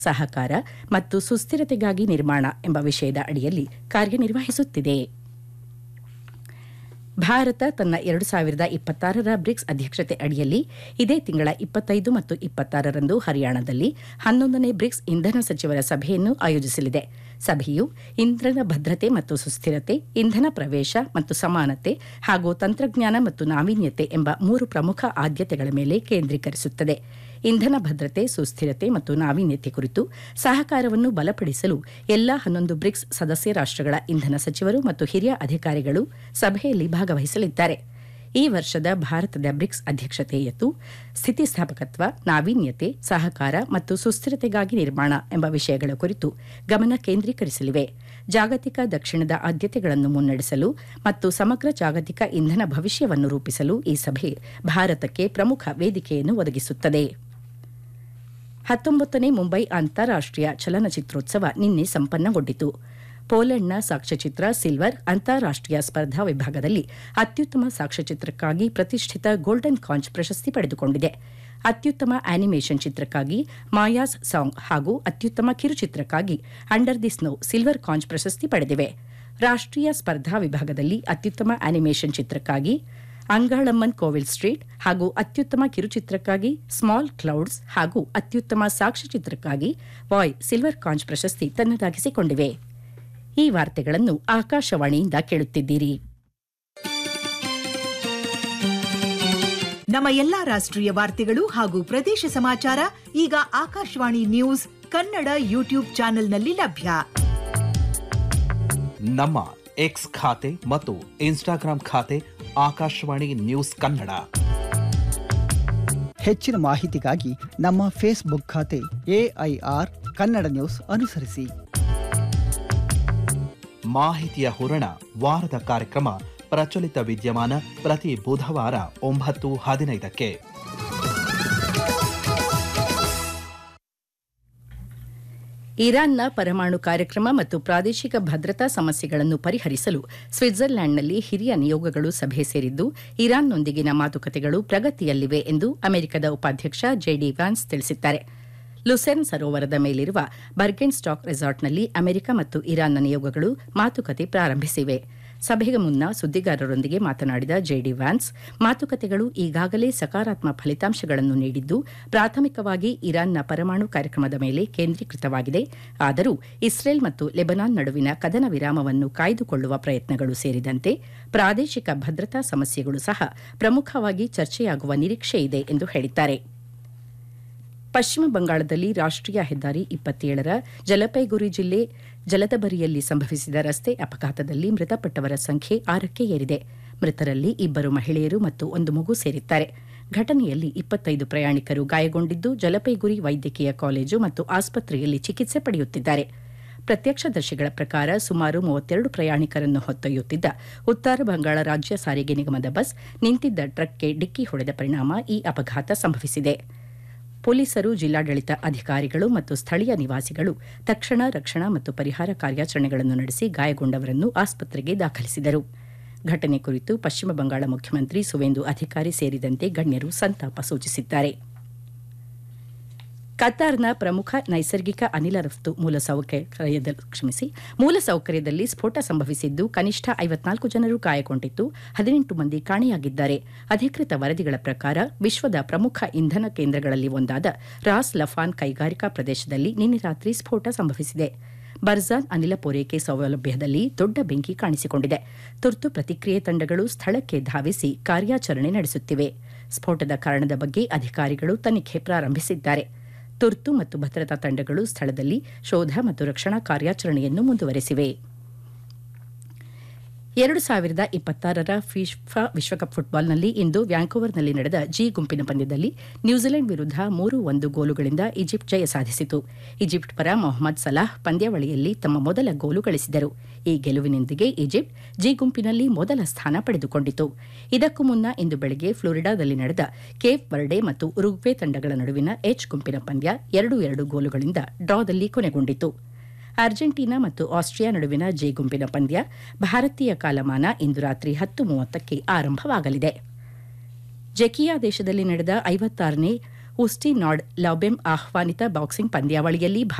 ಸಹಕಾರ ಮತ್ತು ಸುಸ್ಥಿರತೆಗಾಗಿ ನಿರ್ಮಾಣ ಎಂಬ ವಿಷಯದ ಅಡಿಯಲ್ಲಿ ಕಾರ್ಯನಿರ್ವಹಿಸುತ್ತಿದೆ ಭಾರತ ತನ್ನ ಎರಡು ಸಾವಿರದ ಇಪ್ಪತ್ತಾರರ ಬ್ರಿಕ್ಸ್ ಅಧ್ಯಕ್ಷತೆ ಅಡಿಯಲ್ಲಿ ಇದೇ ತಿಂಗಳ ಇಪ್ಪತ್ತೈದು ಮತ್ತು ಇಪ್ಪತ್ತಾರರಂದು ಹರಿಯಾಣದಲ್ಲಿ ಹನ್ನೊಂದನೇ ಬ್ರಿಕ್ಸ್ ಇಂಧನ ಸಚಿವರ ಸಭೆಯನ್ನು ಆಯೋಜಿಸಲಿದೆ ಸಭೆಯು ಇಂಧನ ಭದ್ರತೆ ಮತ್ತು ಸುಸ್ಥಿರತೆ ಇಂಧನ ಪ್ರವೇಶ ಮತ್ತು ಸಮಾನತೆ ಹಾಗೂ ತಂತ್ರಜ್ಞಾನ ಮತ್ತು ನಾವೀನ್ಯತೆ ಎಂಬ ಮೂರು ಪ್ರಮುಖ ಆದ್ಯತೆಗಳ ಮೇಲೆ ಕೇಂದ್ರೀಕರಿಸುತ್ತದೆ ಇಂಧನ ಭದ್ರತೆ ಸುಸ್ಥಿರತೆ ಮತ್ತು ನಾವೀನ್ಯತೆ ಕುರಿತು ಸಹಕಾರವನ್ನು ಬಲಪಡಿಸಲು ಎಲ್ಲಾ ಹನ್ನೊಂದು ಬ್ರಿಕ್ಸ್ ಸದಸ್ಯ ರಾಷ್ಟಗಳ ಇಂಧನ ಸಚಿವರು ಮತ್ತು ಹಿರಿಯ ಅಧಿಕಾರಿಗಳು ಸಭೆಯಲ್ಲಿ ಭಾಗವಹಿಸಲಿದ್ದಾರೆ ಈ ವರ್ಷದ ಭಾರತದ ಬ್ರಿಕ್ಸ್ ಅಧ್ಯಕ್ಷತೆಯತು ಸ್ಥಿತಿಸ್ಥಾಪಕತ್ವ ನಾವೀನ್ಯತೆ ಸಹಕಾರ ಮತ್ತು ಸುಸ್ಥಿರತೆಗಾಗಿ ನಿರ್ಮಾಣ ಎಂಬ ವಿಷಯಗಳ ಕುರಿತು ಗಮನ ಕೇಂದ್ರೀಕರಿಸಲಿವೆ ಜಾಗತಿಕ ದಕ್ಷಿಣದ ಆದ್ಯತೆಗಳನ್ನು ಮುನ್ನಡೆಸಲು ಮತ್ತು ಸಮಗ್ರ ಜಾಗತಿಕ ಇಂಧನ ಭವಿಷ್ಯವನ್ನು ರೂಪಿಸಲು ಈ ಸಭೆ ಭಾರತಕ್ಕೆ ಪ್ರಮುಖ ವೇದಿಕೆಯನ್ನು ಒದಗಿಸುತ್ತದೆ ಹತ್ತೊಂಬತ್ತನೇ ಮುಂಬೈ ಅಂತಾರಾಷ್ಟೀಯ ಚಲನಚಿತ್ರೋತ್ಸವ ನಿನ್ನೆ ಸಂಪನ್ನಗೊಂಡಿತು ಪೋಲೆಂಡ್ನ ಸಾಕ್ಷ್ಯಚಿತ್ರ ಸಿಲ್ವರ್ ಅಂತಾರಾಷ್ಟೀಯ ಸ್ಪರ್ಧಾ ವಿಭಾಗದಲ್ಲಿ ಅತ್ಯುತ್ತಮ ಸಾಕ್ಷ್ಯಚಿತ್ರಕ್ಕಾಗಿ ಪ್ರತಿಷ್ಠಿತ ಗೋಲ್ಡನ್ ಕಾಂಚ್ ಪ್ರಶಸ್ತಿ ಪಡೆದುಕೊಂಡಿದೆ ಅತ್ಯುತ್ತಮ ಆನಿಮೇಷನ್ ಚಿತ್ರಕ್ಕಾಗಿ ಮಾಯಾಸ್ ಸಾಂಗ್ ಹಾಗೂ ಅತ್ಯುತ್ತಮ ಕಿರುಚಿತ್ರಕ್ಕಾಗಿ under the snow silver conch ಪ್ರಶಸ್ತಿ ಪಡೆದಿವೆ ರಾಷ್ಟೀಯ ಸ್ಪರ್ಧಾ ವಿಭಾಗದಲ್ಲಿ ಅತ್ಯುತ್ತಮ ಆನಿಮೇಷನ್ ಚಿತ್ರಕ್ಕಾಗಿ ಅಂಗಾಳಮ್ಮನ್ ಕೋವಿಲ್ ಸ್ಟ್ರೀಟ್ ಹಾಗೂ ಅತ್ಯುತ್ತಮ ಕಿರುಚಿತ್ರಕ್ಕಾಗಿ ಸ್ಮಾಲ್ ಕ್ಲೌಡ್ಸ್ ಹಾಗೂ ಅತ್ಯುತ್ತಮ ಸಾಕ್ಷ್ಯಚಿತ್ರಕ್ಕಾಗಿ ವಾಯ್ ಸಿಲ್ವರ್ ಕಾಂಚ್ ಪ್ರಶಸ್ತಿ ತನ್ನದಾಗಿಸಿಕೊಂಡಿವೆ ಈ ವಾರ್ತೆಗಳನ್ನು ಆಕಾಶವಾಣಿಯಿಂದ ಕೇಳುತ್ತಿದ್ದೀರಿ ನಮ್ಮ ಎಲ್ಲಾ ರಾಷ್ಟ್ರೀಯ ವಾರ್ತೆಗಳು ಹಾಗೂ ಪ್ರದೇಶ ಸಮಾಚಾರ ಈಗ ಆಕಾಶವಾಣಿ ನ್ಯೂಸ್ ಕನ್ನಡ ಯೂಟ್ಯೂಬ್ ಚಾನೆಲ್ನಲ್ಲಿ ಲಭ್ಯ ನಮ್ಮ ಎಕ್ಸ್ ಖಾತೆ ಮತ್ತು ಇನ್ಸ್ಟಾಗ್ರಾಂ ಖಾತೆ ಆಕಾಶವಾಣಿ ನ್ಯೂಸ್ ಕನ್ನಡ ಹೆಚ್ಚಿನ ಮಾಹಿತಿಗಾಗಿ ನಮ್ಮ ಫೇಸ್ಬುಕ್ ಖಾತೆ ಎಐಆರ್ ಕನ್ನಡ ನ್ಯೂಸ್ ಅನುಸರಿಸಿ ಮಾಹಿತಿಯ ಹೂರಣ ವಾರದ ಕಾರ್ಯಕ್ರಮ ಪ್ರಚಲಿತ ವಿದ್ಯಮಾನ ಪ್ರತಿ ಬುಧವಾರ ಒಂಬತ್ತು ಹದಿನೈದಕ್ಕೆ ಇರಾನ್ನ ಪರಮಾಣು ಕಾರ್ಯಕ್ರಮ ಮತ್ತು ಪ್ರಾದೇಶಿಕ ಭದ್ರತಾ ಸಮಸ್ಯೆಗಳನ್ನು ಪರಿಹರಿಸಲು ಸ್ವಿಟ್ಜರ್ಲ್ಯಾಂಡ್ನಲ್ಲಿ ಹಿರಿಯ ನಿಯೋಗಗಳು ಸಭೆ ಸೇರಿದ್ದು ಇರಾನ್ನೊಂದಿಗಿನ ಮಾತುಕತೆಗಳು ಪ್ರಗತಿಯಲ್ಲಿವೆ ಎಂದು ಅಮೆರಿಕದ ಉಪಾಧ್ಯಕ್ಷ ಜೆಡಿ ವ್ಯಾನ್ಸ್ ತಿಳಿಸಿದ್ದಾರೆ ಲುಸೆರ್ನ್ ಸರೋವರದ ಮೇಲಿರುವ ಬರ್ಗೆನ್ ಸ್ಟಾಕ್ ರೆಸಾರ್ಟ್ನಲ್ಲಿ ಅಮೆರಿಕ ಮತ್ತು ಇರಾನ್ನ ನಿಯೋಗಗಳು ಮಾತುಕತೆ ಪ್ರಾರಂಭಿಸಿವೆ ಸಭೆಗೆ ಮುನ್ನ ಸುದ್ದಿಗಾರರೊಂದಿಗೆ ಮಾತನಾಡಿದ ಜೆಡಿ ವ್ಯಾನ್ಸ್ ಮಾತುಕತೆಗಳು ಈಗಾಗಲೇ ಸಕಾರಾತ್ಮಕ ಫಲಿತಾಂಶಗಳನ್ನು ನೀಡಿದ್ದು ಪ್ರಾಥಮಿಕವಾಗಿ ಇರಾನ್ನ ಪರಮಾಣು ಕಾರ್ಯಕ್ರಮದ ಮೇಲೆ ಕೇಂದ್ರೀಕೃತವಾಗಿದೆ ಆದರೂ ಇಸ್ರೇಲ್ ಮತ್ತು ಲೆಬನಾನ್ ನಡುವಿನ ಕದನ ವಿರಾಮವನ್ನು ಕಾಯ್ದುಕೊಳ್ಳುವ ಪ್ರಯತ್ನಗಳು ಸೇರಿದಂತೆ ಪ್ರಾದೇಶಿಕ ಭದ್ರತಾ ಸಮಸ್ಯೆಗಳು ಸಹ ಪ್ರಮುಖವಾಗಿ ಚರ್ಚೆಯಾಗುವ ನಿರೀಕ್ಷೆ ಇದೆ ಎಂದು ಹೇಳಿದ್ದಾರೆ ಪಶ್ಚಿಮ ಬಂಗಾಳದಲ್ಲಿ ರಾಷ್ಟೀಯ ಹೆದ್ದಾರಿ ಇಪ್ಪತ್ತೇಳರ ಜಲಪೈಗುರಿ ಜಿಲ್ಲೆ ಜಲದಬರಿಯಲ್ಲಿ ಸಂಭವಿಸಿದ ರಸ್ತೆ ಅಪಘಾತದಲ್ಲಿ ಮೃತಪಟ್ಟವರ ಸಂಖ್ಯೆ ಆರಕ್ಕೆ ಏರಿದೆ ಮೃತರಲ್ಲಿ ಇಬ್ಬರು ಮಹಿಳೆಯರು ಮತ್ತು ಒಂದು ಮಗು ಸೇರಿದ್ದಾರೆ ಘಟನೆಯಲ್ಲಿ ಇಪ್ಪತ್ತೈದು ಪ್ರಯಾಣಿಕರು ಗಾಯಗೊಂಡಿದ್ದು ಜಲಪೈಗುರಿ ವೈದ್ಯಕೀಯ ಕಾಲೇಜು ಮತ್ತು ಆಸ್ಪತ್ರೆಯಲ್ಲಿ ಚಿಕಿತ್ಸೆ ಪಡೆಯುತ್ತಿದ್ದಾರೆ ಪ್ರತ್ಯಕ್ಷದರ್ಶಿಗಳ ಪ್ರಕಾರ ಸುಮಾರು ಮೂವತ್ತೆರಡು ಪ್ರಯಾಣಿಕರನ್ನು ಹೊತ್ತೊಯ್ಯುತ್ತಿದ್ದ ಉತ್ತರ ಬಂಗಾಳ ರಾಜ್ಯ ಸಾರಿಗೆ ನಿಗಮದ ಬಸ್ ನಿಂತಿದ್ದ ಟ್ರಕ್ಗೆ ಡಿಕ್ಕಿ ಹೊಡೆದ ಪರಿಣಾಮ ಈ ಅಪಘಾತ ಸಂಭವಿಸಿದೆ ಪೊಲೀಸರು ಜಿಲ್ಲಾಡಳಿತ ಅಧಿಕಾರಿಗಳು ಮತ್ತು ಸ್ಥಳೀಯ ನಿವಾಸಿಗಳು ತಕ್ಷಣ ರಕ್ಷಣಾ ಮತ್ತು ಪರಿಹಾರ ಕಾರ್ಯಾಚರಣೆಗಳನ್ನು ನಡೆಸಿ ಗಾಯಗೊಂಡವರನ್ನು ಆಸ್ಪತ್ರೆಗೆ ದಾಖಲಿಸಿದರು ಘಟನೆ ಕುರಿತು ಪಶ್ಚಿಮ ಬಂಗಾಳ ಮುಖ್ಯಮಂತ್ರಿ ಸುವೇಂದು ಅಧಿಕಾರಿ ಸೇರಿದಂತೆ ಗಣ್ಯರು ಸಂತಾಪ ಸೂಚಿಸಿದ್ದಾರೆ ಕತಾರ್ನ ಪ್ರಮುಖ ನೈಸರ್ಗಿಕ ಅನಿಲ ರಫ್ತು ಮೂಲಸೌಕರ್ಯದ ಕ್ಷಮಿಸಿ ಮೂಲಸೌಕರ್ಯದಲ್ಲಿ ಸ್ಫೋಟ ಸಂಭವಿಸಿದ್ದು ಕನಿಷ್ಠ ಐವತ್ನಾಲ್ಕು ಜನರು ಗಾಯಗೊಂಡಿದ್ದು ಹದಿನೆಂಟು ಮಂದಿ ಕಾಣೆಯಾಗಿದ್ದಾರೆ ಅಧಿಕೃತ ವರದಿಗಳ ಪ್ರಕಾರ ವಿಶ್ವದ ಪ್ರಮುಖ ಇಂಧನ ಕೇಂದ್ರಗಳಲ್ಲಿ ಒಂದಾದ ರಾಸ್ ಲಫಾನ್ ಕೈಗಾರಿಕಾ ಪ್ರದೇಶದಲ್ಲಿ ನಿನ್ನೆ ರಾತ್ರಿ ಸ್ಫೋಟ ಸಂಭವಿಸಿದೆ ಬರ್ಜಾನ್ ಅನಿಲ ಪೂರೈಕೆ ಸೌಲಭ್ಯದಲ್ಲಿ ದೊಡ್ಡ ಬೆಂಕಿ ಕಾಣಿಸಿಕೊಂಡಿದೆ ತುರ್ತು ಪ್ರತಿಕ್ರಿಯೆ ತಂಡಗಳು ಸ್ಥಳಕ್ಕೆ ಧಾವಿಸಿ ಕಾರ್ಯಾಚರಣೆ ನಡೆಸುತ್ತಿವೆ ಸ್ಫೋಟದ ಕಾರಣದ ಬಗ್ಗೆ ಅಧಿಕಾರಿಗಳು ತನಿಖೆ ಪ್ರಾರಂಭಿಸಿದ್ದಾರೆ ತುರ್ತು ಮತ್ತು ಭದ್ರತಾ ತಂಡಗಳು ಸ್ಥಳದಲ್ಲಿ ಶೋಧ ಮತ್ತು ರಕ್ಷಣಾ ಕಾರ್ಯಾಚರಣೆಯನ್ನು ಮುಂದುವರೆಸಿವೆ ಎರಡು ಸಾವಿರದ ಇಪ್ಪತ್ತಾರರ ಫಿಫಾ ವಿಶ್ವಕಪ್ ಫುಟ್ಬಾಲ್ನಲ್ಲಿ ಇಂದು ವ್ಯಾಂಕೋವರ್ನಲ್ಲಿ ನಡೆದ ಜಿ ಗುಂಪಿನ ಪಂದ್ಯದಲ್ಲಿ ನ್ಯೂಜಿಲೆಂಡ್ ವಿರುದ್ಧ ಮೂರು ಒಂದು ಗೋಲುಗಳಿಂದ ಈಜಿಪ್ಟ್ ಜಯ ಸಾಧಿಸಿತು ಈಜಿಪ್ಟ್ ಪರ ಮೊಹಮ್ಮದ್ ಸಲಾಹ್ ಪಂದ್ಯಾವಳಿಯಲ್ಲಿ ತಮ್ಮ ಮೊದಲ ಗೋಲು ಗಳಿಸಿದರು ಈ ಗೆಲುವಿನೊಂದಿಗೆ ಈಜಿಪ್ಟ್ ಜಿ ಗುಂಪಿನಲ್ಲಿ ಮೊದಲ ಸ್ಥಾನ ಪಡೆದುಕೊಂಡಿತು ಇದಕ್ಕೂ ಮುನ್ನ ಇಂದು ಬೆಳಗ್ಗೆ ಫ್ಲೋರಿಡಾದಲ್ಲಿ ನಡೆದ ಕೇಪ್ ಬರ್ಡೆ ಮತ್ತು ಉರುಗ್ವೆ ತಂಡಗಳ ನಡುವಿನ ಎಚ್ ಗುಂಪಿನ ಪಂದ್ಯ ಎರಡು ಎರಡು ಗೋಲುಗಳಿಂದ ಡ್ರಾದಲ್ಲಿ ಕೊನೆಗೊಂಡಿತು ಅರ್ಜೆಂಟೀನಾ ಮತ್ತು ಆಸ್ಟ್ರಿಯಾ ನಡುವಿನ ಜೆ ಗುಂಪಿನ ಪಂದ್ಯ ಭಾರತೀಯ ಕಾಲಮಾನ ಇಂದು ರಾತ್ರಿ ಹತ್ತು ಮೂವತ್ತಕ್ಕೆ ಆರಂಭವಾಗಲಿದೆ ಜೆಕಿಯಾ ದೇಶದಲ್ಲಿ ನಡೆದ ಐವತ್ತಾರನೇ ಉಸ್ಟಿ ನಾಡ್ ಲೌಬೆಮ್ ಆಹ್ವಾನಿತ ಬಾಕ್ಸಿಂಗ್ ಪಂದ್ಯಾವಳಿಯಲ್ಲಿ